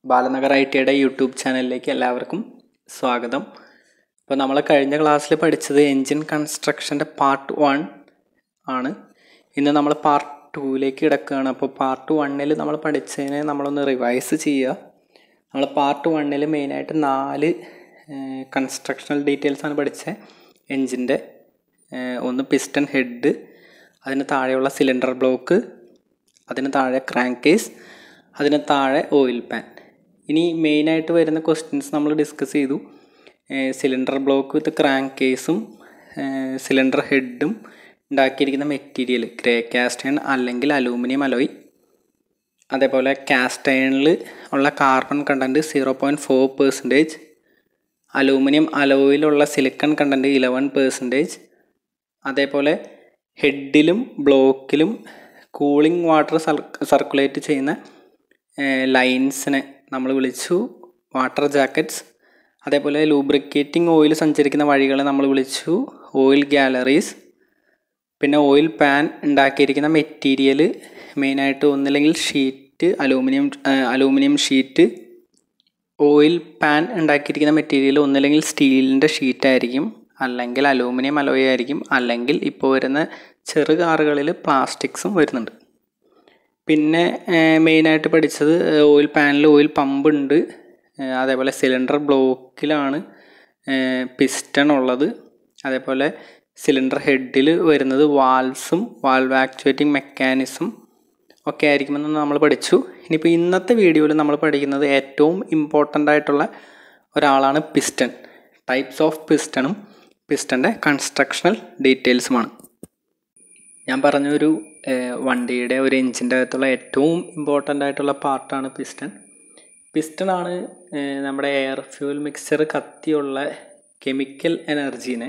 Balanagar I ടിയുടെ YouTube ചാനലിലേക്ക് എല്ലാവർക്കും സ്വാഗതം അപ്പോൾ നമ്മൾ കഴിഞ്ഞ ക്ലാസ്സിൽ പഠിച്ചത് എൻജിൻ കൺസ്ട്രക്ഷൻ്റെ പാർട്ട് വൺ ആണ് ഇന്ന് നമ്മൾ പാർട്ട് ടൂവിലേക്ക് കിടക്കുകയാണ് അപ്പോൾ പാർട്ട് വണ്ണിൽ നമ്മൾ പഠിച്ചതിനെ നമ്മളൊന്ന് റിവൈസ് ചെയ്യുക നമ്മൾ പാർട്ട് വണ്ണിൽ മെയിനായിട്ട് നാല് കൺസ്ട്രക്ഷണൽ ഡീറ്റെയിൽസ് ആണ് പഠിച്ചത് എൻജിൻ്റെ ഒന്ന് പിസ്റ്റൺ ഹെഡ് അതിന് താഴെയുള്ള സിലിണ്ടർ ബ്ലോക്ക് അതിന് താഴെ ക്രാങ്ക് കേസ് അതിന് താഴെ ഓയിൽ പാൻ ഇനി മെയിനായിട്ട് വരുന്ന ക്വസ്റ്റ്യൻസ് നമ്മൾ ഡിസ്കസ് ചെയ്തു സിലിണ്ടർ ബ്ലോക്ക് വിത്ത് ക്രാങ്ക് കേസും സിലിണ്ടർ ഹെഡും ഉണ്ടാക്കിയിരിക്കുന്ന മെറ്റീരിയൽ ഗ്രേ കാസ്റ്റ് അയൺ അല്ലെങ്കിൽ അലൂമിനിയം അലോയ് അതേപോലെ കാസ്റ്റ് അയണിൽ ഉള്ള carbon content zero point four percentage aluminium അലോയിലുള്ള സിലിക്കൺ കണ്ടൻറ്റ് ഇലവൻ പെർസെൻറ്റേജ് അതേപോലെ ഹെഡിലും ബ്ലോക്കിലും കൂളിംഗ് വാട്ടർ സർക്കുലേറ്റ് ചെയ്യുന്ന ലൈൻസിനെ നമ്മൾ വിളിച്ചു വാട്ടർ ജാക്കറ്റ്സ് അതേപോലെ ലൂബ്രിക്കേറ്റിംഗ് ഓയിൽ സഞ്ചരിക്കുന്ന വഴികളെ നമ്മൾ വിളിച്ചു ഓയിൽ ഗാലറീസ് പിന്നെ ഓയിൽ പാൻ ഉണ്ടാക്കിയിരിക്കുന്ന മെറ്റീരിയൽ മെയിനായിട്ട് ഒന്നില്ലെങ്കിൽ sheet aluminium aluminium sheet oil pan ഉണ്ടാക്കിയിരിക്കുന്ന മെറ്റീരിയൽ ഒന്നില്ലെങ്കിൽ സ്റ്റീലിൻ്റെ ഷീറ്റായിരിക്കും അല്ലെങ്കിൽ അലൂമിനിയം അലോയ് ആയിരിക്കും അല്ലെങ്കിൽ ഇപ്പോൾ വരുന്ന ചെറു കാറുകളിൽ പ്ലാസ്റ്റിക്സും വരുന്നുണ്ട് പിന്നെ മെയിനായിട്ട് പഠിച്ചത് ഓയിൽ പാനിൽ ഓയിൽ പമ്പ് ഉണ്ട് അതേപോലെ സിലിണ്ടർ ബ്ലോക്കിലാണ് പിസ്റ്റൺ ഉള്ളത് അതേപോലെ സിലിണ്ടർ ഹെഡിൽ വരുന്നത് വാൽസും വാൽവ് ആക്ച്വേറ്റിംഗ് മെക്കാനിസം ഒക്കെ ആയിരിക്കുമെന്ന് നമ്മൾ പഠിച്ചു ഇനിയിപ്പോൾ ഇന്നത്തെ വീഡിയോയിൽ നമ്മൾ പഠിക്കുന്നത് ഏറ്റവും ഇമ്പോർട്ടൻ്റ് ആയിട്ടുള്ള ഒരാളാണ് പിസ്റ്റൺ ടൈപ്സ് ഓഫ് പിസ്റ്റണും പിസ്റ്റൻ്റെ കൺസ്ട്രക്ഷണൽ ഡീറ്റെയിൽസുമാണ് ഞാൻ പറഞ്ഞ ഒരു വണ്ടിയുടെ ഒരു എഞ്ചിൻ്റെ അകത്തുള്ള ഏറ്റവും ഇമ്പോർട്ടൻ്റ് ആയിട്ടുള്ള പാർട്ടാണ് പിസ്റ്റൺ പിസ്റ്റൺ ആണ് നമ്മുടെ എയർ ഫ്യൂൽ മിക്സ്ചർ കത്തിയുള്ള കെമിക്കൽ എനർജീനെ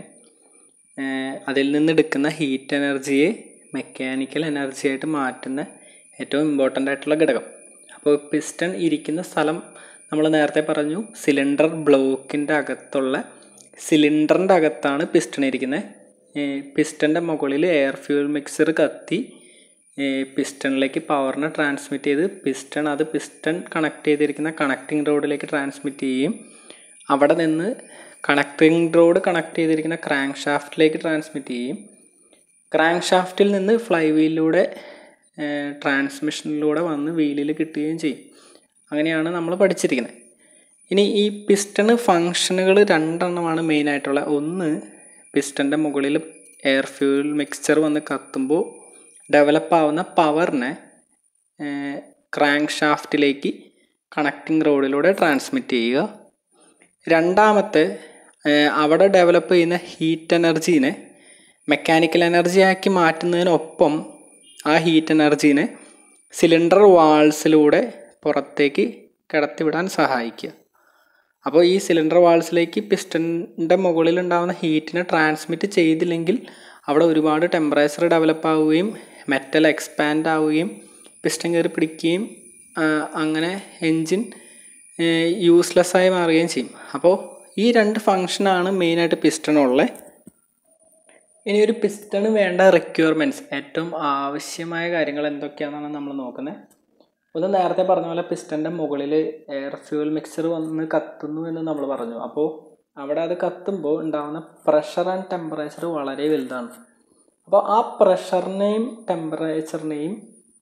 അതിൽ നിന്നെടുക്കുന്ന ഹീറ്റ് എനർജിയെ മെക്കാനിക്കൽ എനർജി ആയിട്ട് മാറ്റുന്ന ഏറ്റവും ഇമ്പോർട്ടൻ്റ് ആയിട്ടുള്ള ഘടകം അപ്പോൾ പിസ്റ്റൺ ഇരിക്കുന്ന സ്ഥലം നമ്മൾ നേരത്തെ പറഞ്ഞു സിലിണ്ടർ ബ്ലോക്കിൻ്റെ അകത്തുള്ള സിലിണ്ടറിൻ്റെ അകത്താണ് പിസ്റ്റൺ ഇരിക്കുന്നത് പിസ്റ്റൻ്റെ മുകളിൽ എയർ ഫ്യൂൽ മിക്സർ കത്തി പിസ്റ്റണിലേക്ക് പവറിനെ ട്രാൻസ്മിറ്റ് ചെയ്ത് പിസ്റ്റൺ അത് പിസ്റ്റൺ കണക്ട് ചെയ്തിരിക്കുന്ന കണക്റ്റിംഗ് റോഡിലേക്ക് ട്രാൻസ്മിറ്റ് ചെയ്യും അവിടെ നിന്ന് കണക്റ്റിംഗ് റോഡ് കണക്ട് ചെയ്തിരിക്കുന്ന ക്രാങ്ക് ഷാഫ്റ്റിലേക്ക് ട്രാൻസ്മിറ്റ് ചെയ്യും ക്രാങ്ക് ഷാഫ്റ്റിൽ നിന്ന് ഫ്ലൈ വീലിലൂടെ ട്രാൻസ്മിഷനിലൂടെ വന്ന് വീലിൽ കിട്ടുകയും ചെയ്യും അങ്ങനെയാണ് നമ്മൾ പഠിച്ചിരിക്കുന്നത് ഇനി ഈ പിസ്റ്റണ് ഫങ്ഷനുകൾ രണ്ടെണ്ണമാണ് മെയിനായിട്ടുള്ള ഒന്ന് പിസ്റ്റൻ്റെ മുകളിൽ എയർ ഫ്യൂൽ മിക്സ്ചർ വന്ന് കത്തുമ്പോൾ ഡെവലപ്പ് ആവുന്ന പവറിനെ ക്രാങ്ക് ഷാഫ്റ്റിലേക്ക് കണക്റ്റിംഗ് റോഡിലൂടെ ട്രാൻസ്മിറ്റ് ചെയ്യുക രണ്ടാമത്തെ അവിടെ ഡെവലപ്പ് ചെയ്യുന്ന ഹീറ്റ് എനർജീനെ മെക്കാനിക്കൽ എനർജി ആക്കി മാറ്റുന്നതിനൊപ്പം ആ ഹീറ്റ് എനർജീനെ സിലിണ്ടർ വാൾസിലൂടെ പുറത്തേക്ക് കടത്തിവിടാൻ സഹായിക്കുക അപ്പോൾ ഈ സിലിണ്ടർ വാൾസിലേക്ക് പിസ്റ്റൻ്റെ മുകളിൽ ഉണ്ടാകുന്ന ഹീറ്റിനെ ട്രാൻസ്മിറ്റ് ചെയ്തില്ലെങ്കിൽ അവിടെ ഒരുപാട് ടെമ്പറേച്ചർ ഡെവലപ്പ് ആവുകയും മെറ്റൽ എക്സ്പാൻഡ് ആവുകയും പിസ്റ്റൻ കയറി പിടിക്കുകയും അങ്ങനെ എൻജിൻ യൂസ്ലെസ് ആയി മാറുകയും ചെയ്യും അപ്പോൾ ഈ രണ്ട് ഫങ്ഷനാണ് മെയിനായിട്ട് പിസ്റ്റണുള്ളത് ഇനി ഒരു പിസ്റ്റണ് വേണ്ട റിക്വയർമെൻറ്റ്സ് ഏറ്റവും ആവശ്യമായ കാര്യങ്ങൾ എന്തൊക്കെയാണെന്നാണ് നമ്മൾ നോക്കുന്നത് ഒന്ന് നേരത്തെ പറഞ്ഞ പോലെ പിസ്റ്റൻ്റെ മുകളിൽ എയർ ഫ്യൂൽ മിക്സർ വന്ന് കത്തുന്നു എന്ന് നമ്മൾ പറഞ്ഞു അപ്പോൾ അവിടെ അത് കത്തുമ്പോൾ ഉണ്ടാകുന്ന പ്രഷർ ആൻഡ് ടെമ്പറേച്ചർ വളരെ വലുതാണ് അപ്പോൾ ആ പ്രഷറിനെയും ടെമ്പറേച്ചറിനെയും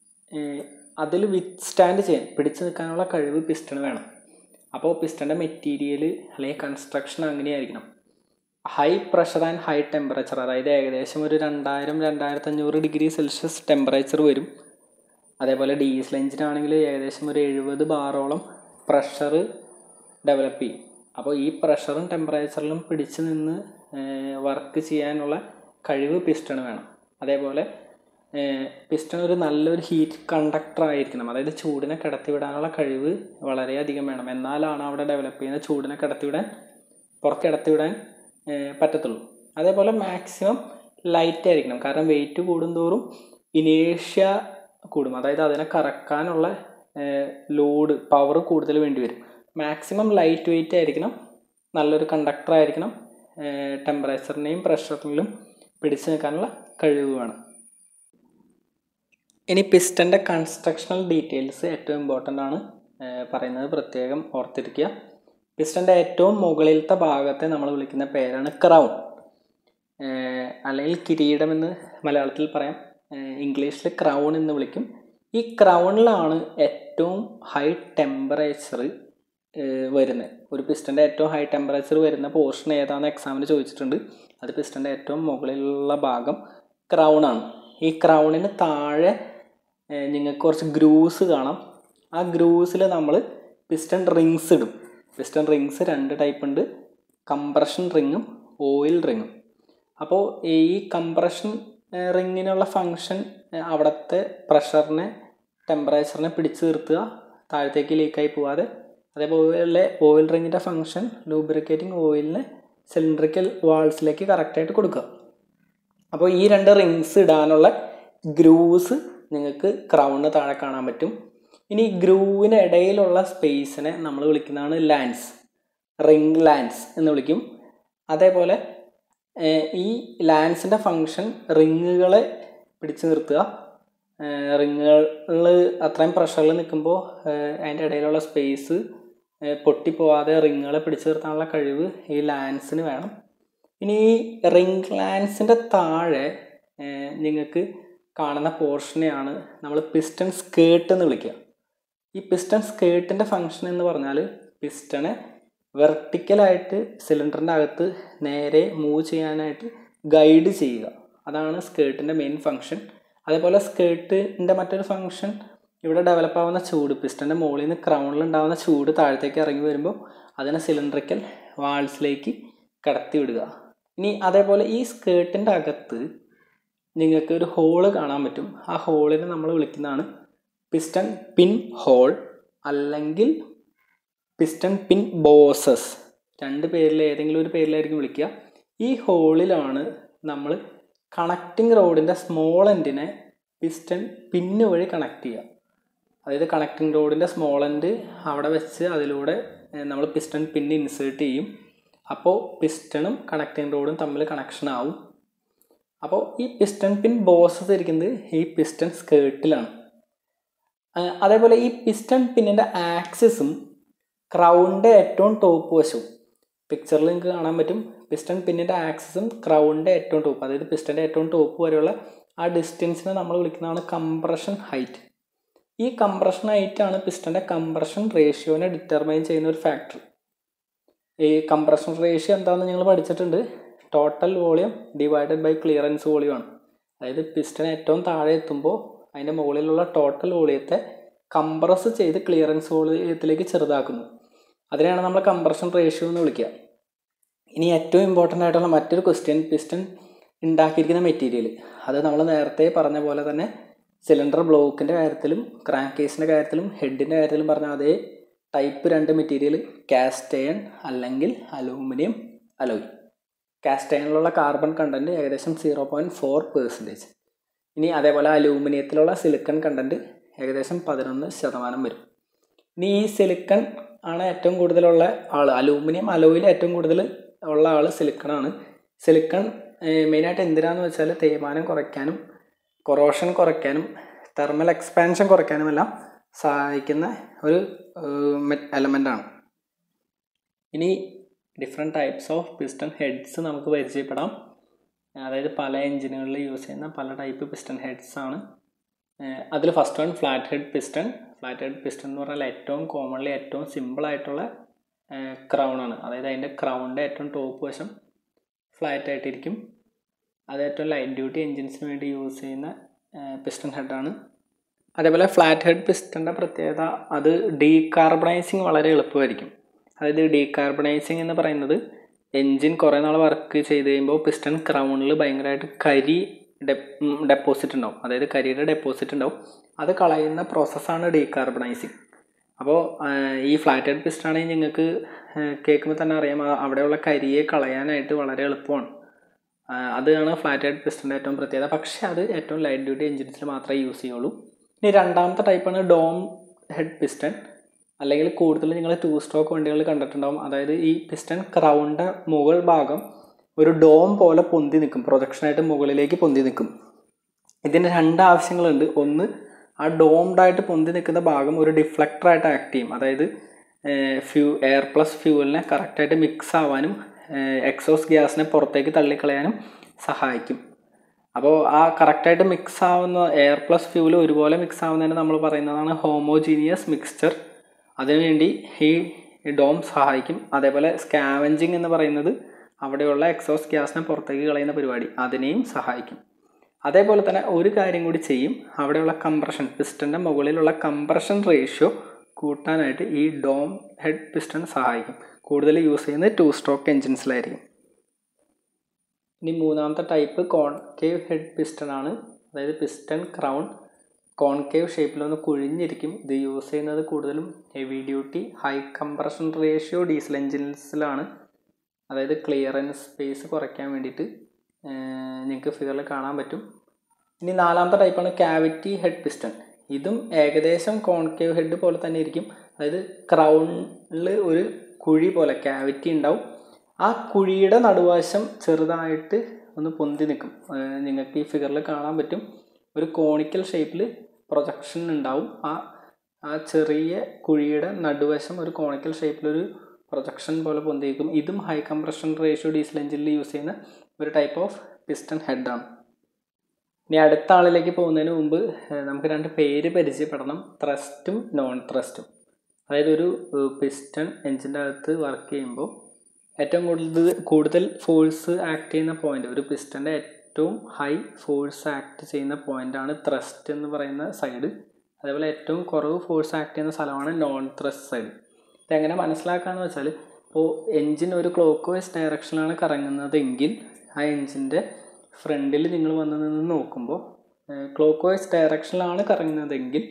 അതിൽ വിത്ത്സ്റ്റാൻഡ് ചെയ്യാൻ പിടിച്ചു നിൽക്കാനുള്ള കഴിവ് പിസ്റ്റണ് വേണം അപ്പോൾ പിസ്റ്റൻ്റെ മെറ്റീരിയൽ അല്ലെങ്കിൽ കൺസ്ട്രക്ഷൻ അങ്ങനെയായിരിക്കണം high pressure and high temperature അതായത് ഏകദേശം ഒരു രണ്ടായിരം രണ്ടായിരത്തഞ്ഞൂറ് ഡിഗ്രി സെൽഷ്യസ് ടെമ്പറേച്ചർ വരും അതേപോലെ ഡീസൽ എഞ്ചിൻ ആണെങ്കിൽ ഏകദേശം ഒരു എഴുപത് ബാറോളം പ്രഷർ ഡെവലപ്പ് ചെയ്യും അപ്പോൾ ഈ പ്രഷറും ടെമ്പറേച്ചറിലും പിടിച്ചു നിന്ന് വർക്ക് ചെയ്യാനുള്ള കഴിവ് പിസ്റ്റണ് വേണം അതേപോലെ പിസ്റ്റൺ ഒരു നല്ലൊരു ഹീറ്റ് കണ്ടക്ടർ ആയിരിക്കണം അതായത് ചൂടിനെ കടത്തിവിടാനുള്ള കഴിവ് വളരെയധികം വേണം എന്നാലാണ് അവിടെ ഡെവലപ്പ് ചെയ്യുന്ന ചൂടിനെ കടത്തിവിടാൻ പുറത്ത് കടത്തിവിടാൻ പറ്റത്തുള്ളൂ അതേപോലെ മാക്സിമം ലൈറ്റ് ആയിരിക്കണം കാരണം വെയിറ്റ് കൂടുന്തോറും ഇനേഷ്യ കൂടും അതായത് അതിനെ കറക്കാനുള്ള ലോഡ് പവർ കൂടുതൽ വേണ്ടി വരും മാക്സിമം ലൈറ്റ് വെയിറ്റ് ആയിരിക്കണം നല്ലൊരു കണ്ടക്ടർ ആയിരിക്കണം ടെമ്പറേച്ചറിനെയും പ്രഷറിലും പിടിച്ചു നിൽക്കാനുള്ള കഴിവ് വേണം ഇനി പിസ്റ്റൻ്റെ കൺസ്ട്രക്ഷണൽ ഡീറ്റെയിൽസ് ഏറ്റവും ഇമ്പോർട്ടൻ്റ് ആണ് ഏഹ് പറയുന്നത് പ്രത്യേകം ഓർത്തിരിക്കുക പിസ്റ്റൻ്റെ ഏറ്റവും മുകളിലത്തെ ഭാഗത്തെ നമ്മൾ വിളിക്കുന്ന പേരാണ് ക്രൗൺ അല്ലെങ്കിൽ കിരീടം എന്ന് മലയാളത്തിൽ പറയാം ഇംഗ്ലീഷിൽ ക്രൗൺ എന്ന് വിളിക്കും ഈ ക്രൗണിലാണ് ഏറ്റവും ഹൈ ടെമ്പറേച്ചർ വരുന്നത് ഒരു പിസ്റ്റൻ്റെ ഏറ്റവും ഹൈ ടെമ്പറേച്ചർ വരുന്ന പോർഷൻ ഏതാണെന്ന് എക്സാമിന് ചോദിച്ചിട്ടുണ്ട് അത് പിസ്റ്റൻ്റെ ഏറ്റവും മുകളിലുള്ള ഭാഗം ക്രൗൺ ആണ് ഈ ക്രൗണിന് താഴെ ഏഹ് നിങ്ങൾക്ക് കുറച്ച് ഗ്രൂസ് കാണാം ആ ഗ്രൂസിൽ നമ്മൾ പിസ്റ്റൺ റിങ്സ് ഇടും പിസ്റ്റൺ റിങ്സ് രണ്ട് ടൈപ്പ് ഉണ്ട് കംപ്രഷൻ റിങ്ങും ഓയിൽ റിങ്ങും അപ്പോൾ ഈ കംപ്രഷൻ റിങ്ങിനുള്ള ഫങ്ഷൻ അവിടുത്തെ പ്രഷറിനെ ടെമ്പറേച്ചറിനെ പിടിച്ചു നിർത്തുക താഴത്തേക്ക് ലീക്കായി പോവാതെ അതേപോലെ ഓയിൽ റിങ്ങിൻ്റെ ഫങ്ഷൻ ലൂബ്രിക്കേറ്റിംഗ് ഓയിലിനെ സിലിണ്ടറിക്കൽ വാൾസിലേക്ക് കറക്റ്റായിട്ട് കൊടുക്കുക അപ്പോൾ ഈ രണ്ട് റിങ്സ് ഇടാനുള്ള ഗ്രൂസ് നിങ്ങൾക്ക് ക്രൗണിന് താഴെ കാണാൻ പറ്റും ഇനി ഗ്രൂവിന് ഇടയിലുള്ള സ്പേസിനെ നമ്മൾ വിളിക്കുന്നതാണ് ലാൻസ് റിംഗ് ലാൻസ് എന്ന് വിളിക്കും അതേപോലെ ഏഹ്, ഈ ലാൻസിൻ്റെ ഫങ്ഷൻ റിങ്ങുകളെ പിടിച്ചു നിർത്തുക റിങ്ങുകളിൽ അത്രയും പ്രഷറിൽ നിൽക്കുമ്പോൾ അതിൻ്റെ ഇടയിലുള്ള സ്പേസ് പൊട്ടിപ്പോവാതെ റിങ്ങുകളെ പിടിച്ചു നിർത്താനുള്ള കഴിവ് ഈ ലാൻസിന് വേണം ഇനി ഈ റിംഗ് ലാൻസിൻ്റെ താഴെ നിങ്ങൾക്ക് കാണുന്ന പോർഷനെയാണ് നമ്മൾ പിസ്റ്റൺ സ്കേർട്ട് എന്ന് വിളിക്കുക ഈ പിസ്റ്റൺ സ്കേർട്ടിൻ്റെ ഫങ്ഷൻ എന്ന് പറഞ്ഞാൽ പിസ്റ്റണെ വെർട്ടിക്കലായിട്ട് സിലിണ്ടറിൻ്റെ അകത്ത് നേരെ മൂവ് ചെയ്യാനായിട്ട് ഗൈഡ് ചെയ്യുക അതാണ് സ്കേർട്ടിൻ്റെ മെയിൻ ഫങ്ഷൻ അതേപോലെ സ്കേർട്ടിൻ്റെ മറ്റൊരു ഫങ്ഷൻ ഇവിടെ ഡെവലപ്പ് ആവുന്ന ചൂട് പിസ്റ്റൻ്റെ മുകളിൽ നിന്ന് ക്രൗണിൽ ഉണ്ടാകുന്ന ചൂട് താഴത്തേക്ക് ഇറങ്ങി വരുമ്പോൾ അതിനെ സിലിണ്ടറിക്കൽ വാൾസിലേക്ക് കടത്തി വിടുക ഇനി അതേപോലെ ഈ സ്കേർട്ടിൻ്റെ അകത്ത് നിങ്ങൾക്ക് ഒരു ഹോള് കാണാൻ പറ്റും ആ ഹോളിനെ നമ്മൾ വിളിക്കുന്നതാണ് പിസ്റ്റൺ പിൻ ഹോൾ അല്ലെങ്കിൽ പിസ്റ്റൺ പിൻ ബോസസ് രണ്ട് പേരിൽ ഏതെങ്കിലും ഒരു പേരിലായിരിക്കും വിളിക്കുക ഈ ഹോളിലാണ് നമ്മൾ കണക്റ്റിംഗ് റോഡിൻ്റെ സ്മോൾ എൻഡിനെ പിസ്റ്റൺ പിന്ന് വഴി കണക്ട് ചെയ്യുക അതായത് കണക്റ്റിംഗ് റോഡിൻ്റെ സ്മോൾ എൻഡ് അവിടെ വെച്ച് അതിലൂടെ നമ്മൾ പിസ്റ്റൺ പിന്ന് ഇൻസേർട്ട് ചെയ്യും അപ്പോൾ പിസ്റ്റണും കണക്റ്റിംഗ് റോഡും തമ്മിൽ കണക്ഷൻ ആവും അപ്പോൾ ഈ പിസ്റ്റൺ പിൻ ബോസസ് ഇരിക്കുന്നത് ഈ പിസ്റ്റൺ സ്കേർട്ടിലാണ് ആ, അതേപോലെ ഈ പിസ്റ്റൺ പിന്നിൻ്റെ ആക്സിസും ക്രൗണിൻ്റെ ഏറ്റവും ടോപ്പ് വശവും പിക്ചറിൽ നിങ്ങൾക്ക് കാണാൻ പറ്റും പിസ്റ്റൺ പിന്നിൻ്റെ ആക്സിസും ക്രൗണിൻ്റെ ഏറ്റവും ടോപ്പ് അതായത് പിസ്റ്റൻ്റെ ഏറ്റവും ടോപ്പ് വരെയുള്ള ആ ഡിസ്റ്റൻസിനെ നമ്മൾ വിളിക്കുന്നതാണ് കംപ്രഷൻ ഹൈറ്റ് ഈ കംപ്രഷൻ ഹൈറ്റ് ആണ് പിസ്റ്റൻ്റെ കംപ്രഷൻ റേഷ്യോനെ ഡിറ്റർമൈൻ ചെയ്യുന്ന ഒരു ഫാക്ടർ ഈ കംപ്രഷൻ റേഷ്യോ എന്താണെന്ന് നിങ്ങൾ പഠിച്ചിട്ടുണ്ട് total volume divided by clearance volume ആണ് അതായത് പിസ്റ്റൺ ഏറ്റവും താഴെ എത്തുമ്പോൾ അതിൻ്റെ മുകളിലുള്ള ടോട്ടൽ വോളിയത്തെ കംപ്രസ് ചെയ്ത് ക്ലിയറൻസ് വോളിയത്തിലേക്ക് ചെറുതാക്കുന്നു അതിനെയാണ് നമ്മൾ കംപ്രഷൻ റേഷ്യോ എന്ന് വിളിക്കുക ഇനി ഏറ്റവും ഇമ്പോർട്ടൻ്റ് ആയിട്ടുള്ള മറ്റൊരു ക്വസ്റ്റ്യൻ പിസ്റ്റൺ ഉണ്ടാക്കിയിരിക്കുന്ന മെറ്റീരിയൽ അത് നമ്മൾ നേരത്തെ പറഞ്ഞ പോലെ തന്നെ സിലിണ്ടർ ബ്ലോക്കിൻ്റെ കാര്യത്തിലും ക്രാങ്ക് കേസിൻ്റെ കാര്യത്തിലും ഹെഡിൻ്റെ കാര്യത്തിലും പറഞ്ഞ അതേ ടൈപ്പ് രണ്ട് മെറ്റീരിയൽ കാസ്റ്റ് അയൺ അല്ലെങ്കിൽ അലൂമിനിയം അലോയ് കാസ്റ്റ് അയണിലുള്ള കാർബൺ കണ്ടൻറ്റ് ഏകദേശം സീറോ പോയിൻറ്റ് ഫോർ പെർസെൻറ്റേജ് ഇനി അതേപോലെ അലൂമിനിയത്തിലുള്ള സിലിക്കൺ കണ്ടൻറ്റ് ഏകദേശം പതിനൊന്ന് ശതമാനം വരും ഇനി ഈ സിലിക്കൺ ആണ് ഏറ്റവും കൂടുതലുള്ള ആൾ അലൂമിനിയം അലോയിൽ ഏറ്റവും കൂടുതൽ ഉള്ള ആൾ സിലിക്കൺ ആണ് സിലിക്കൺ മെയിനായിട്ട് എന്തിനാന്ന് വെച്ചാൽ തേയ്മാനം കുറയ്ക്കാനും കൊറോഷൻ കുറയ്ക്കാനും തെർമൽ എക്സ്പാൻഷൻ കുറയ്ക്കാനുമെല്ലാം സഹായിക്കുന്ന ഒരു എലമെൻ്റാണ് ഇനി different types of piston heads നമുക്ക് പരിചയപ്പെടാം അതായത് പല എഞ്ചിനുകളിൽ യൂസ് ചെയ്യുന്ന പല ടൈപ്പ് പിസ്റ്റൺ ഹെഡ്സ് ആണ് അതിൽ first one flat head piston flat head piston എന്ന് പറഞ്ഞാൽ ഏറ്റവും കോമൺലി ഏറ്റവും സിമ്പിൾ ആയിട്ടുള്ള ക്രൗൺ ആണ് അതായത് അതിൻ്റെ ക്രൗണിൻ്റെ ഏറ്റവും ടോപ്പ് വശം ഫ്ലാറ്റ് ആയിട്ടിരിക്കും അത് ഏറ്റവും ലൈറ്റ് ഡ്യൂട്ടി എൻജിൻസിന് വേണ്ടി യൂസ് ചെയ്യുന്ന പിസ്റ്റൺ ഹെഡാണ് അതേപോലെ ഫ്ലാറ്റ് ഹെഡ് പിസ്റ്റൻ്റെ പ്രത്യേകത അത് ഡീകാർബണൈസിങ് വളരെ എളുപ്പമായിരിക്കും അതായത് ഡീകാർബണൈസിങ് എന്ന് പറയുന്നത് എൻജിൻ കുറേ നാൾ വർക്ക് ചെയ്ത് കഴിയുമ്പോൾ പിസ്റ്റൺ ക്രൗണിൽ ഭയങ്കരമായിട്ട് കരി ഡെപ്പോസിറ്റ് ഉണ്ടാവും അതായത് കരിയുടെ ഡെപ്പോസിറ്റ് ഉണ്ടാവും അത് കളയുന്ന പ്രോസസ്സാണ് ഡീകാർബണൈസിങ് അപ്പോൾ ഈ ഫ്ലാറ്റ് ഹെഡ് പിസ്റ്റൺ ആണെങ്കിൽ നിങ്ങൾക്ക് കേൾക്കുമ്പോൾ തന്നെ അറിയാം ആ- അവിടെയുള്ള കരിയെ കളയാനായിട്ട് വളരെ എളുപ്പമാണ് ആ, അതാണ് ഫ്ലാറ്റ് ഹെഡ് പിസ്റ്റൻ്റെ ഏറ്റവും പ്രത്യേകത പക്ഷേ അത് ഏറ്റവും ലൈറ്റ് ഡ്യൂട്ടി എഞ്ചിൻസിൽ മാത്രമേ യൂസ് ചെയ്യുള്ളൂ ഇനി രണ്ടാമത്തെ ടൈപ്പാണ് ഡോം ഹെഡ് പിസ്റ്റൺ അല്ലെങ്കിൽ കൂടുതൽ നിങ്ങൾ ടു സ്ട്രോക്ക് വണ്ടികൾ കണ്ടിട്ടുണ്ടാവും അതായത് ഈ പിസ്റ്റൺ ക്രൗണിൻ്റെ മുകൾ ഭാഗം ഒരു ഡോം പോലെ പൊന്തി നിൽക്കും പ്രൊജക്ഷനായിട്ട് മുകളിലേക്ക് പൊന്തി നിൽക്കും ഇതിന് രണ്ട് ആവശ്യങ്ങളുണ്ട് ഒന്ന് ആ ഡോംഡ് ആയിട്ട് പൊന്തി നിൽക്കുന്ന ഭാഗം ഒരു ഡിഫ്ലക്ടറായിട്ട് ആക്ട് ചെയ്യും അതായത് ഫ്യൂ എയർ പ്ലസ് ഫ്യൂവലിനെ കറക്റ്റായിട്ട് മിക്സ് ആവാനും എക്സോസ് ഗ്യാസിനെ പുറത്തേക്ക് തള്ളിക്കളയാനും സഹായിക്കും അപ്പോൾ ആ കറക്റ്റായിട്ട് മിക്സ് ആവുന്ന എയർ പ്ലസ് ഫ്യൂവൽ ഒരുപോലെ മിക്സ് ആവുന്നതിന് നമ്മൾ പറയുന്നതാണ് ഹോമോജീനിയസ് മിക്സ്ചർ അതിനുവേണ്ടി ഈ ഡോം സഹായിക്കും അതേപോലെ സ്കാവഞ്ചിങ് എന്ന് പറയുന്നത് അവിടെയുള്ള എക്സോസ് ഗ്യാസിനെ പുറത്തേക്ക് കളയുന്ന പരിപാടി അതിനെയും സഹായിക്കും അതേപോലെ തന്നെ ഒരു കാര്യം കൂടി ചെയ്യും അവിടെയുള്ള കംപ്രഷൻ പിസ്റ്റൻ്റെ മുകളിലുള്ള കംപ്രഷൻ റേഷ്യോ കൂട്ടാനായിട്ട് ഈ ഡോം ഹെഡ് പിസ്റ്റൺ സഹായിക്കും കൂടുതൽ യൂസ് ചെയ്യുന്നത് ടു സ്ട്രോക്ക് എൻജിൻസിലായിരിക്കും ഇനി മൂന്നാമത്തെ ടൈപ്പ് കോൺകേവ് ഹെഡ് പിസ്റ്റൺ ആണ് അതായത് പിസ്റ്റൺ ക്രൗൺ കോൺകേവ് ഷേപ്പിലൊന്ന് കുഴിഞ്ഞിരിക്കും ഇത് യൂസ് ചെയ്യുന്നത് കൂടുതലും heavy duty high compression ratio diesel എൻജിൻസിലാണ് അതായത് ക്ലിയറൻസ് സ്പേസ് കുറയ്ക്കാൻ വേണ്ടിയിട്ട് നിങ്ങൾക്ക് ഫിഗറിൽ കാണാൻ പറ്റും ഇനി നാലാമത്തെ ടൈപ്പാണ് ക്യാവിറ്റി ഹെഡ് പിസ്റ്റൺ ഇതും ഏകദേശം കോൺകേവ് ഹെഡ് പോലെ തന്നെ ഇരിക്കും അതായത് ക്രൗണിൽ ഒരു കുഴി പോലെ ക്യാവിറ്റി ഉണ്ടാവും ആ കുഴിയുടെ നടുവശം ചെറുതായിട്ട് ഒന്ന് പൊന്തി നിൽക്കും നിങ്ങൾക്ക് ഈ ഫിഗറിൽ കാണാൻ പറ്റും ഒരു കോണിക്കൽ ഷേപ്പിൽ പ്രൊജക്ഷൻ ഉണ്ടാവും ആ ആ ചെറിയ കുഴിയുടെ നടുവശം ഒരു കോണിക്കൽ ഷേപ്പിലൊരു പ്രൊജക്ഷൻ പോലെ പൊന്തി നിൽക്കും ഇതും ഹൈ കംപ്രഷൻ റേഷ്യോ ഡീസൽ എഞ്ചിനിൽ യൂസ് ചെയ്യുന്ന ഒരു ടൈപ്പ് ഓഫ് പിസ്റ്റൺ ഹെഡാണ് ഇനി അടുത്ത ആളിലേക്ക് പോകുന്നതിന് മുമ്പ് നമുക്ക് രണ്ട് പേര് പരിചയപ്പെടണം ത്രസ്റ്റും നോൺ ത്രസ്റ്റും അതായത് ഒരു പിസ്റ്റൺ എഞ്ചിൻ്റെ അകത്ത് വർക്ക് ചെയ്യുമ്പോൾ ഏറ്റവും കൂടുതൽ കൂടുതൽ ഫോഴ്സ് ആക്ട് ചെയ്യുന്ന പോയിന്റ് ഒരു പിസ്റ്റൻ്റെ ഏറ്റവും ഹൈ ഫോഴ്സ് ആക്ട് ചെയ്യുന്ന പോയിന്റാണ് ത്രസ്റ്റ് എന്ന് പറയുന്ന സൈഡ് അതേപോലെ ഏറ്റവും കുറവ് ഫോഴ്സ് ആക്ട് ചെയ്യുന്ന സ്ഥലമാണ് നോൺ ത്രസ്റ്റ് സൈഡ് ഇതെങ്ങനെ മനസ്സിലാക്കാന്ന് വെച്ചാൽ ഇപ്പോൾ എൻജിൻ ഒരു ക്ലോക്ക് വൈസ് ഡയറക്ഷനിലാണ് കറങ്ങുന്നതെങ്കിൽ ആ എൻജിൻ്റെ ഫ്രണ്ടിൽ നിങ്ങൾ വന്ന് നിന്ന് നോക്കുമ്പോൾ ക്ലോക്ക് വൈസ് ഡയറക്ഷനിലാണ് കറങ്ങുന്നതെങ്കിൽ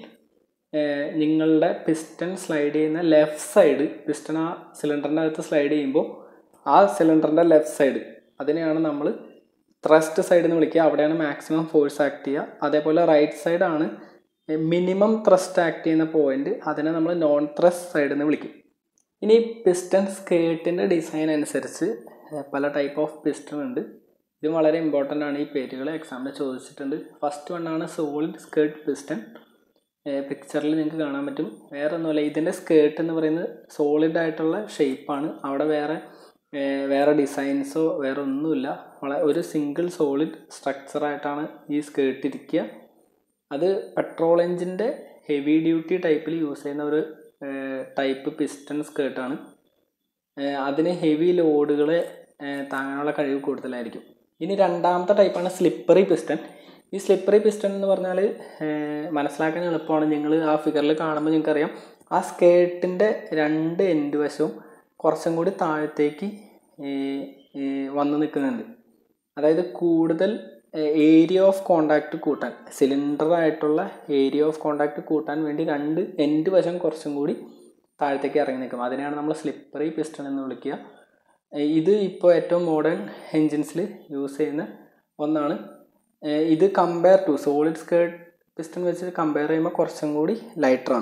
നിങ്ങളുടെ പിസ്റ്റൺ സ്ലൈഡ് ചെയ്യുന്ന ലെഫ്റ്റ് സൈഡ് പിസ്റ്റൺ ആ സിലിണ്ടറിൻ്റെ അകത്ത് സ്ലൈഡ് ചെയ്യുമ്പോൾ ആ സിലിണ്ടറിൻ്റെ ലെഫ്റ്റ് സൈഡ് അതിനെയാണ് നമ്മൾ ത്രസ്റ്റ് സൈഡ് എന്ന് വിളിക്കുക അവിടെയാണ് മാക്സിമം ഫോഴ്സ് ആക്ട് ചെയ്യുക അതേപോലെ റൈറ്റ് സൈഡാണ് മിനിമം ത്രസ്റ്റ് ആക്ട് ചെയ്യുന്ന പോയിന്റ് അതിനെ നമ്മൾ നോൺ ത്രസ്റ്റ് സൈഡ് എന്ന് വിളിക്കും ഇനി പിസ്റ്റൺ സ്കേർട്ടിൻ്റെ ഡിസൈൻ അനുസരിച്ച് പല ടൈപ്പ് ഓഫ് പിസ്റ്റൺ ഉണ്ട് ഇത് വളരെ ഇമ്പോർട്ടൻ്റ് ആണ് ഈ പേരുകൾ എക്സാമിന് ചോദിച്ചിട്ടുണ്ട് ഫസ്റ്റ് വൺ ആണ് സോളിഡ് സ്കേർട്ട് പിസ്റ്റൺ പിക്ചറിൽ നിങ്ങൾക്ക് കാണാൻ പറ്റും വേറെ ഒന്നുമല്ല ഇതിൻ്റെ സ്കേർട്ട് എന്ന് പറയുന്നത് സോളിഡ് ആയിട്ടുള്ള ഷേപ്പാണ് അവിടെ വേറെ വേറെ ഡിസൈൻസോ വേറെ ഒന്നുമില്ല വളരെ ഒരു സിംഗിൾ സോളിഡ് സ്ട്രക്ചറായിട്ടാണ് ഈ സ്കേർട്ട് ഇരിക്കുക അത് പെട്രോൾ എഞ്ചിൻ്റെ ഹെവി ഡ്യൂട്ടി ടൈപ്പിൽ യൂസ് ചെയ്യുന്ന ഒരു ടൈപ്പ് പിസ്റ്റൺ സ്കേർട്ടാണ് അതിന് ഹെവി ലോഡുകളെ താങ്ങാനുള്ള കഴിവ് കൂടുതലായിരിക്കും ഇനി രണ്ടാമത്തെ ടൈപ്പാണ് സ്ലിപ്പറി പിസ്റ്റൺ ഈ സ്ലിപ്പറി പിസ്റ്റൺ എന്ന് പറഞ്ഞാൽ മനസ്സിലാക്കാൻ എളുപ്പമാണ് നിങ്ങൾ ആ ഫിഗറിൽ കാണുമ്പോൾ നിങ്ങൾക്കറിയാം ആ സ്കേർട്ടിൻ്റെ രണ്ട് എൻഡ് വശവും കുറച്ചും കൂടി താഴത്തേക്ക് വന്ന് നിൽക്കുന്നുണ്ട് അതായത് കൂടുതൽ ഏരിയ ഓഫ് കോണ്ടാക്റ്റ് കൂട്ടാൻ സിലിണ്ടർ ആയിട്ടുള്ള ഏരിയ ഓഫ് കോണ്ടാക്റ്റ് കൂട്ടാൻ വേണ്ടി രണ്ട് എൻഡ് വശം കുറച്ചും കൂടി താഴത്തേക്ക് ഇറങ്ങി നിൽക്കും അതിനെയാണ് നമ്മൾ സ്ലിപ്പറി പിസ്റ്റൺ എന്ന് വിളിക്കുക ഇത് ഇപ്പോൾ ഏറ്റവും മോഡേൺ എൻജിൻസിൽ യൂസ് ചെയ്യുന്ന ഒന്നാണ് ഇത് compare to solid skirt piston വെച്ച് കമ്പയർ ചെയ്യുമ്പോൾ കുറച്ചും കൂടി ലൈറ്ററാണ്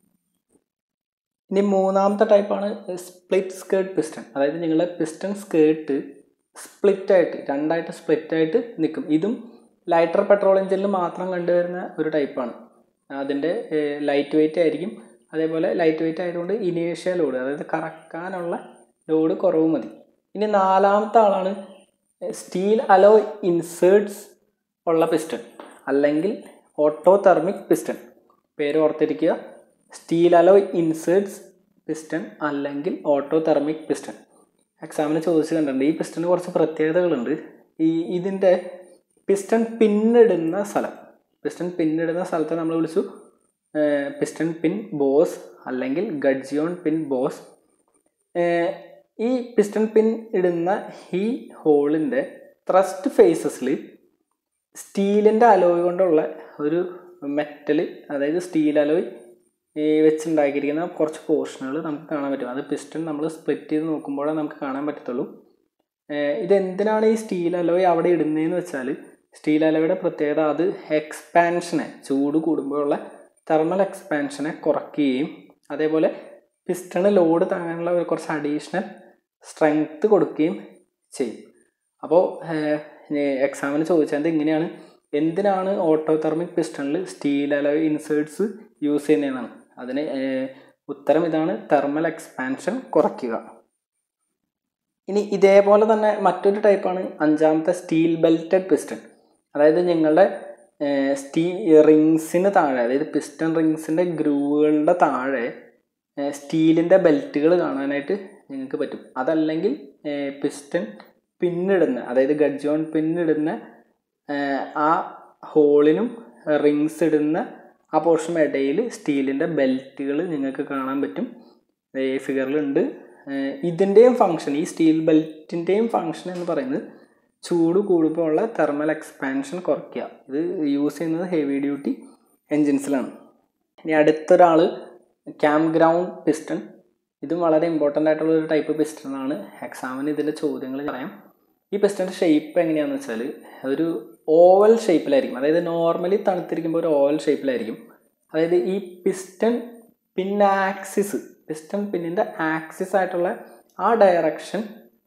ഇനി മൂന്നാമത്തെ ടൈപ്പാണ് സ്പ്ലിറ്റ് സ്കേർട്ട് പിസ്റ്റൺ അതായത് നിങ്ങളുടെ പിസ്റ്റൺ സ്കേർട്ട് സ്പ്ലിറ്റ് ആയിട്ട് രണ്ടായിട്ട് സ്പ്ലിറ്റ് ആയിട്ട് നിൽക്കും ഇതും ലൈറ്റർ പെട്രോൾ എഞ്ചിനിൽ മാത്രം കണ്ടുവരുന്ന ഒരു ടൈപ്പാണ് അതിൻ്റെ ലൈറ്റ് വെയിറ്റ് ആയിരിക്കും അതേപോലെ ലൈറ്റ് വെയിറ്റ് ആയതുകൊണ്ട് ഇനീഷ്യൽ ലോഡ് അതായത് കറക്കാനുള്ള ലോഡ് കുറവ് മതി ഇനി നാലാമത്തെ ആളാണ് സ്റ്റീൽ അലോ ഇൻസേർട്സ് ഉള്ള പിസ്റ്റൺ അല്ലെങ്കിൽ ഓട്ടോ തെർമിക് പിസ്റ്റൺ പേര് ഓർത്തിരിക്കുക സ്റ്റീൽ അലോ ഇൻസേർട്സ് പിസ്റ്റൺ അല്ലെങ്കിൽ ഓട്ടോ തെർമിക് പിസ്റ്റൺ എക്സാമിന് ചോദിച്ചു കണ്ടിട്ടുണ്ട് ഈ പിസ്റ്റന് കുറച്ച് പ്രത്യേകതകളുണ്ട് ഈ ഇതിൻ്റെ പിസ്റ്റൺ പിന്നിടുന്ന സ്ഥലം പിസ്റ്റൺ പിന്നിടുന്ന സ്ഥലത്തെ നമ്മൾ വിളിച്ചു പിസ്റ്റൺ പിൻ ബോസ് അല്ലെങ്കിൽ ഗഡ്ജിയോൺ പിൻ ബോസ് ഈ പിസ്റ്റൺ പിൻ ഇടുന്ന ഈ ഹോളിൻ്റെ ത്രസ്റ്റ് ഫേസസിൽ സ്റ്റീലിൻ്റെ അലോയ് കൊണ്ടുള്ള ഒരു മെറ്റൽ അതായത് സ്റ്റീൽ അലോയ് വെച്ചുണ്ടാക്കിയിരിക്കുന്ന കുറച്ച് പോർഷനുകൾ നമുക്ക് കാണാൻ പറ്റും അത് പിസ്റ്റൺ നമ്മൾ സ്പ്ലിറ്റ് ചെയ്ത് നോക്കുമ്പോഴേ നമുക്ക് കാണാൻ പറ്റത്തുള്ളൂ ഇതെന്തിനാണ് ഈ സ്റ്റീൽ അലോയ് അവിടെ ഇടുന്നതെന്ന് വെച്ചാൽ സ്റ്റീൽ അലോയുടെ പ്രത്യേകത അത് എക്സ്പാൻഷനെ ചൂട് കൂടുമ്പോഴുള്ള തെർമൽ എക്സ്പാൻഷനെ കുറയ്ക്കുകയും അതേപോലെ പിസ്റ്റണ് ലോഡ് താങ്ങാനുള്ള ഒരു കുറച്ച് അഡീഷണൽ സ്ട്രെങ്ത്ത് കൊടുക്കുകയും ചെയ്യും അപ്പോൾ എക്സാമിന് ചോദിച്ചത് ഇങ്ങനെയാണ് എന്തിനാണ് ഓട്ടോതെർമിക് പിസ്റ്റണിൽ സ്റ്റീൽ അലോയ് ഇൻസേർട്സ് യൂസ് ചെയ്യുന്നതെന്നാണ് അതിന് ഏർ, ഉത്തരം ഇതാണ് തെർമൽ എക്സ്പാൻഷൻ കുറയ്ക്കുക ഇനി ഇതേപോലെ തന്നെ മറ്റൊരു ടൈപ്പാണ് അഞ്ചാമത്തെ സ്റ്റീൽ ബെൽറ്റഡ് പിസ്റ്റൺ അതായത് നിങ്ങളുടെ സ്റ്റീ റിങ്സിന് താഴെ അതായത് പിസ്റ്റൺ റിങ്സിൻ്റെ ഗ്രൂവുകളുടെ താഴെ സ്റ്റീലിൻ്റെ ബെൽറ്റുകൾ കാണാനായിട്ട് നിങ്ങൾക്ക് പറ്റും അതല്ലെങ്കിൽ പിസ്റ്റൺ പിന്നിടുന്ന അതായത് ഗഡ്ജോൺ പിന്നിടുന്ന ഏഹ്, ആ ഹോളിനും റിങ്സ് ഇടുന്ന ആ പോർഷൻ ഇടയിൽ സ്റ്റീലിൻ്റെ ബെൽറ്റുകൾ നിങ്ങൾക്ക് കാണാൻ പറ്റും ഈ ഫിഗറിലുണ്ട് ഇതിൻ്റെയും ഫങ്ഷൻ ഈ സ്റ്റീൽ ബെൽറ്റിൻ്റെയും ഫങ്ഷൻ എന്ന് പറയുന്നത് ചൂട് കൂടുമ്പോൾ ഉള്ള തെർമൽ എക്സ്പാൻഷൻ കുറയ്ക്കുക ഇത് യൂസ് ചെയ്യുന്നത് ഹെവി ഡ്യൂട്ടി എൻജിൻസിലാണ് ഇനി അടുത്തൊരാൾ ക്യാമ്പ് ഗ്രൗണ്ട് പിസ്റ്റൺ ഇതും വളരെ ഇമ്പോർട്ടൻ്റ് ആയിട്ടുള്ള ഒരു ടൈപ്പ് പിസ്റ്റൺ ആണ് എക്സാമിന് ഇതിൻ്റെ ചോദ്യങ്ങൾ പറയാം ഈ പിസ്റ്റൻ്റെ ഷേപ്പ് എങ്ങനെയാണെന്ന് വെച്ചാൽ ഒരു ഓവൽ ഷേപ്പിലായിരിക്കും അതായത് നോർമലി തണുത്തിരിക്കുമ്പോൾ ഒരു ഓവൽ ഷേപ്പിലായിരിക്കും അതായത് ഈ പിസ്റ്റൺ പിൻ ആക്സിസ് പിസ്റ്റൺ പിന്നിൻ്റെ ആക്സിസ് ആയിട്ടുള്ള ആ ഡയറക്ഷൻ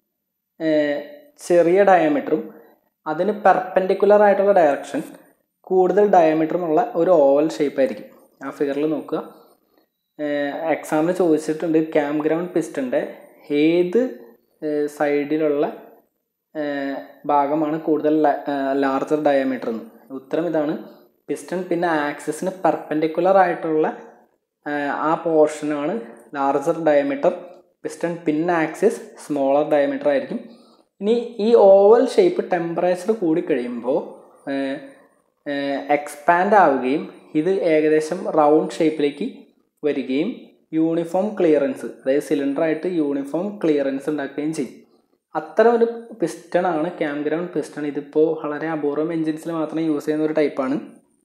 ചെറിയ ഡയമീറ്ററും അതിന് പെർപെൻഡിക്കുലർ ആയിട്ടുള്ള ഡയറക്ഷൻ കൂടുതൽ ഡയമീറ്ററും ഉള്ള ഒരു ഓവൽ ഷേപ്പ് ആയിരിക്കും ആ ഫിഗറിൽ നോക്കുക എക്സാമിന് ചോദിച്ചിട്ടുണ്ട് ക്യാമ്പ് ഗ്രൗണ്ട് പിസ്റ്റൻ്റെ ഏത് സൈഡിലുള്ള ഭാഗമാണ് കൂടുതൽ ലാർജർ ഡയമീറ്റർ എന്ന് ഉത്തരം ഇതാണ് പിസ്റ്റൺ പിന്നെ ആക്സിസിന് പെർപെൻഡിക്കുലർ ആയിട്ടുള്ള ആ പോർഷനാണ് larger diameter piston pin axis smaller diameter ആയിരിക്കും ഇനി ഈ ഓവൽ ഷേപ്പ് ടെമ്പറേച്ചർ കൂടി കഴിയുമ്പോൾ എക്സ്പാൻഡ് ആവുകയും ഇത് ഏകദേശം റൗണ്ട് ഷേപ്പിലേക്ക് വരികയും യൂണിഫോം ക്ലിയറൻസ് അതായത് സിലിണ്ടറായിട്ട് യൂണിഫോം ക്ലിയറൻസ് ഉണ്ടാക്കുകയും ചെയ്യും അത്തരം ഒരു പിസ്റ്റൺ ആണ് ക്യാമ്പ് ഗ്രൗണ്ട് പിസ്റ്റൺ ഇതിപ്പോൾ വളരെ അപൂർവം എൻജിൻസിൽ മാത്രം യൂസ് ചെയ്യുന്ന ഒരു ടൈപ്പാണ്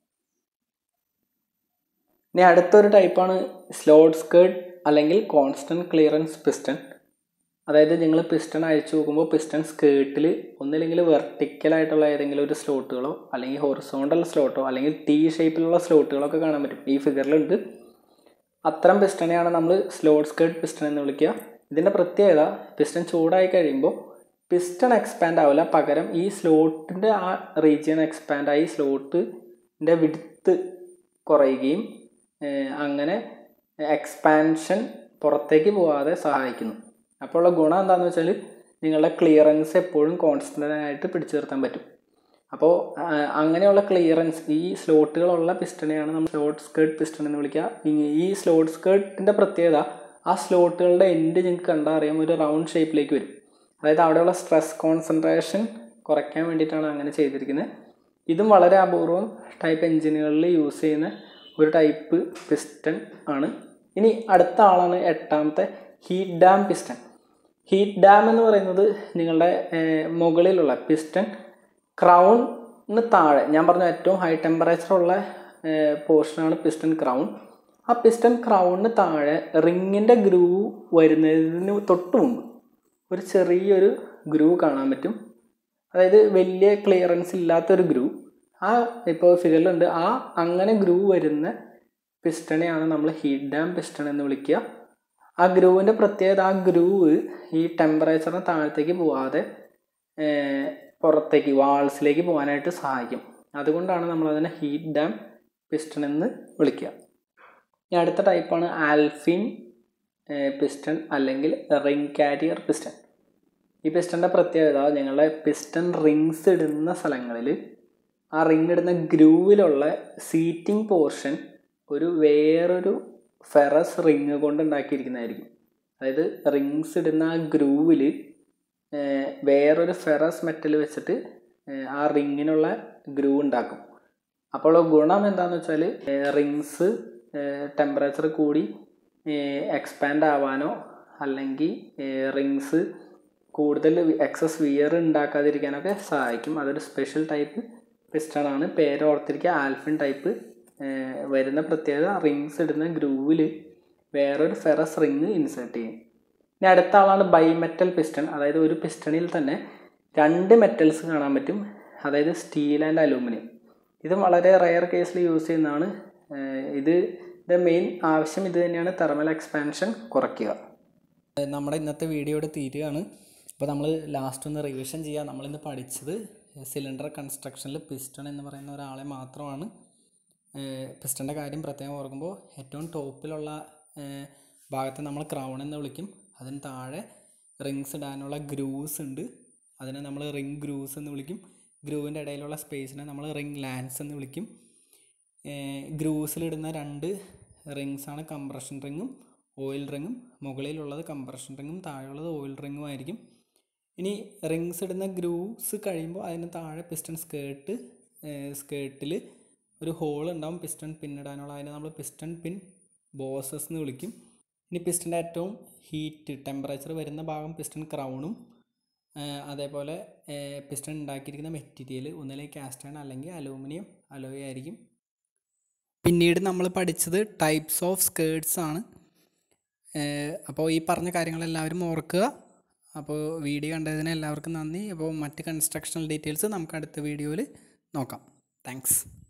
ഇനി അടുത്തൊരു ടൈപ്പാണ് സ്ലോട്ട് സ്കേർട്ട് അല്ലെങ്കിൽ കോൺസ്റ്റൻറ്റ് ക്ലിയറൻസ് പിസ്റ്റൺ അതായത് നിങ്ങൾ പിസ്റ്റൺ അഴിച്ചു നോക്കുമ്പോൾ പിസ്റ്റൺ സ്കേർട്ടിൽ ഒന്നില്ലെങ്കിൽ വെർട്ടിക്കലായിട്ടുള്ള ഏതെങ്കിലും ഒരു സ്ലോട്ടുകളോ അല്ലെങ്കിൽ ഹൊറിസോണ്ടൽ സ്ലോട്ടോ അല്ലെങ്കിൽ ടി ഷേപ്പിലുള്ള സ്ലോട്ടുകളൊക്കെ കാണാൻ പറ്റും ഈ ഫിഗറിലുണ്ട് അത്തരം പിസ്റ്റണെയാണ് നമ്മൾ സ്ലോട്ട് സ്കേർട്ട് പിസ്റ്റൺ എന്ന് വിളിക്കുക ഇതിൻ്റെ പ്രത്യേകത പിസ്റ്റൺ ചൂടായി കഴിയുമ്പോൾ പിസ്റ്റൺ എക്സ്പാൻഡ് ആവില്ല പകരം ഈ സ്ലോട്ടിൻ്റെ ആ റീജിയൻ എക്സ്പാൻഡ് ആയി സ്ലോട്ടിൻ്റെ വിടുത്ത് കുറയുകയും ഏഹ്, അങ്ങനെ എക്സ്പാൻഷൻ പുറത്തേക്ക് പോകാതെ സഹായിക്കുന്നു അപ്പോൾ ഉള്ള ഗുണം എന്താണെന്ന് വെച്ചാൽ നിങ്ങളുടെ ക്ലിയറൻസ് എപ്പോഴും കോൺസ്റ്റൻ്റ് ആയിട്ട് പിടിച്ചു നിർത്താൻ പറ്റും അപ്പോൾ അങ്ങനെയുള്ള ക്ലിയറൻസ് ഈ സ്ലോട്ടുകളുള്ള പിസ്റ്റണെയാണ് നമ്മൾ സ്ലോട്ട് സ്കേർട്ട് പിസ്റ്റൺ എന്ന് വിളിക്കുക ഈ- ഈ സ്ലോട്ട് സ്കേർട്ടിൻ്റെ പ്രത്യേകത ആ സ്ലോട്ടുകളുടെ എൻഡ് നിങ്ങൾക്ക് കണ്ടാൽ അറിയാം ഒരു റൗണ്ട് ഷേപ്പിലേക്ക് വരും അതായത് അവിടെയുള്ള സ്ട്രെസ് കോൺസെൻട്രേഷൻ കുറയ്ക്കാൻ വേണ്ടിയിട്ടാണ് അങ്ങനെ ചെയ്തിരിക്കുന്നത് ഇതും വളരെ അപൂർവം ടൈപ്പ് എഞ്ചിനുകളിൽ യൂസ് ചെയ്യുന്ന ഒരു ടൈപ്പ് പിസ്റ്റൺ ആണ് ഇനി അടുത്ത ആളാണ് എട്ടാമത്തെ heat dam piston heat dam എന്ന് പറയുന്നത് നിങ്ങളുടെ ഏർ, മുകളിലുള്ള പിസ്റ്റൺ ക്രൗണിന് താഴെ ഞാൻ പറഞ്ഞ ഏറ്റവും ഹൈ ടെമ്പറേച്ചർ ഉള്ള പോർഷനാണ് പിസ്റ്റൺ ക്രൗൺ ആ പിസ്റ്റൺ ക്രൗണിന് താഴെ റിങ്ങിൻ്റെ ഗ്രൂവ് വരുന്നതിന് തൊട്ട് മുമ്പ് ഒരു ചെറിയൊരു ഗ്രൂവ് കാണാൻ പറ്റും അതായത് വലിയ ക്ലിയറൻസ് ഇല്ലാത്തൊരു ഗ്രൂവ് ആ ഇപ്പോൾ ഫിഗറിലുണ്ട് ആ അങ്ങനെ ഗ്രൂവ് വരുന്ന പിസ്റ്റണെയാണ് നമ്മൾ ഹീറ്റ് ഡാം പിസ്റ്റൺ എന്ന് വിളിക്കുക ആ ഗ്രൂവിൻ്റെ പ്രത്യേകത ആ ഗ്രൂവ് ഈ ടെമ്പറേച്ചറിന് താഴത്തേക്ക് പോവാതെ ഏർ, പുറത്തേക്ക് വാൾസിലേക്ക് പോകാനായിട്ട് സഹായിക്കും അതുകൊണ്ടാണ് നമ്മൾ അതിനെ ഹീറ്റ് ഡാം പിസ്റ്റൺ എന്ന് വിളിക്കുക ഇനി അടുത്ത ടൈപ്പാണ് ആൽഫിൻ പിസ്റ്റൺ അല്ലെങ്കിൽ റിംഗ് കാരിയർ പിസ്റ്റൺ ഈ പിസ്റ്റൻ്റെ പ്രത്യേകത ഞങ്ങളുടെ പിസ്റ്റൺ റിങ്സ് ഇടുന്ന സ്ഥലങ്ങളിൽ ആ റിങ് ഇടുന്ന ഗ്രൂവിലുള്ള സീറ്റിംഗ് പോർഷൻ ഒരു വേറൊരു ഫെറസ് റിങ് കൊണ്ട് ഉണ്ടാക്കിയിരിക്കുന്നതായിരിക്കും അതായത് റിങ്സ് ഇടുന്ന ആ ഗ്രൂവിൽ വേറൊരു ഫെറസ് മെറ്റൽ വെച്ചിട്ട് ഏർ, ആ റിങ്ങിനുള്ള ഗ്രൂവ് ഉണ്ടാക്കും അപ്പോൾ ഗുണം എന്താണെന്ന് വെച്ചാൽ റിങ്സ് ടെമ്പറേച്ചർ കൂടി എക്സ്പാൻഡ് ആവാനോ അല്ലെങ്കിൽ റിങ്സ് കൂടുതൽ എക്സസ് വിയർ ഉണ്ടാക്കാതിരിക്കാനൊക്കെ സഹായിക്കും അതൊരു സ്പെഷ്യൽ ടൈപ്പ് പിസ്റ്റൺ ആണ് പേര് ഓർത്തിരിക്കുക ആൽഫിൻ ടൈപ്പ് വരുന്ന പ്രത്യേകത റിങ്സ് ഇടുന്ന ഗ്രൂവിൽ വേറൊരു ഫെറസ് റിങ് ഇൻസേർട്ട് ചെയ്യും ഇനി അടുത്ത ആളാണ് ബൈമെറ്റൽ പിസ്റ്റൺ അതായത് ഒരു പിസ്റ്റണിൽ തന്നെ രണ്ട് മെറ്റൽസ് കാണാൻ പറ്റും അതായത് സ്റ്റീൽ ആൻഡ് അലൂമിനിയം ഇത് വളരെ റെയർ കേസിൽ യൂസ് ചെയ്യുന്നതാണ് ഏഹ് ഇതിൻ്റെ മെയിൻ ആവശ്യം ഇത് തന്നെയാണ് തെർമൽ എക്സ്പാൻഷൻ കുറയ്ക്കുക നമ്മുടെ ഇന്നത്തെ വീഡിയോയുടെ തീരുകയാണ് അപ്പോൾ നമ്മൾ ലാസ്റ്റ് ഒന്ന് റിവിഷൻ ചെയ്യാം നമ്മളിന്ന് പഠിച്ചത് സിലിണ്ടർ കൺസ്ട്രക്ഷനിൽ പിസ്റ്റൺ എന്ന് പറയുന്ന ഒരാളെ മാത്രമാണ് പിസ്റ്റൻ്റെ കാര്യം പ്രത്യേകം ഓർക്കുമ്പോൾ ഏറ്റവും ടോപ്പിലുള്ള ഏഹ്, ഭാഗത്തെ നമ്മൾ ക്രൗൺ എന്ന് വിളിക്കും അതിന് താഴെ റിങ്സ് ഇടാനുള്ള ഗ്രൂസ് ഉണ്ട് അതിനെ നമ്മൾ റിങ് ഗ്രൂസ് എന്ന് വിളിക്കും ഗ്രൂവിൻ്റെ ഇടയിലുള്ള സ്പേസിനെ നമ്മൾ റിങ് ലാൻസ് എന്ന് വിളിക്കും ഗ്രൂസിലിടുന്ന രണ്ട് റിങ്സാണ് കംപ്രഷൻ റിങ്ങും ഓയിൽ റിങ്ങും മുകളിലുള്ളത് കംപ്രഷൻ റിങ്ങും താഴെയുള്ളത് ഓയിൽ റിങ്ങും ആയിരിക്കും ഇനി റിങ്സ് ഇടുന്ന ഗ്രൂവ്സ് കഴിയുമ്പോൾ അതിന് താഴെ പിസ്റ്റൺ സ്കേർട്ട് സ്കേർട്ടിൽ ഒരു ഹോൾ ഉണ്ടാവും പിസ്റ്റൺ പിന്നിടാനുള്ള അതിനെ നമ്മൾ പിസ്റ്റൺ പിൻ ബോസസ് എന്ന് വിളിക്കും ഇനി പിസ്റ്റൻ്റെ ഏറ്റവും ഹീറ്റ് ടെമ്പറേച്ചർ വരുന്ന ഭാഗം പിസ്റ്റൺ ക്രൗണും അതേപോലെ പിസ്റ്റൺ ഉണ്ടാക്കിയിരിക്കുന്ന മെറ്റീരിയൽ ഒന്നിലേക്ക് കാസ്റ്റേൺ അല്ലെങ്കിൽ അലൂമിനിയം അലോയ് ആയിരിക്കും പിന്നീട് നമ്മൾ പഠിച്ചത് ടൈപ്സ് ഓഫ് സ്കേർട്സ് ആണ് അപ്പോൾ ഈ പറഞ്ഞ കാര്യങ്ങളെല്ലാവരും ഓർക്കുക അപ്പോൾ വീഡിയോ കണ്ടതിന് എല്ലാവർക്കും നന്ദി അപ്പോൾ മറ്റ് കൺസ്ട്രക്ഷണൽ ഡീറ്റെയിൽസ് നമുക്ക് അടുത്ത വീഡിയോയിൽ നോക്കാം താങ്ക്സ്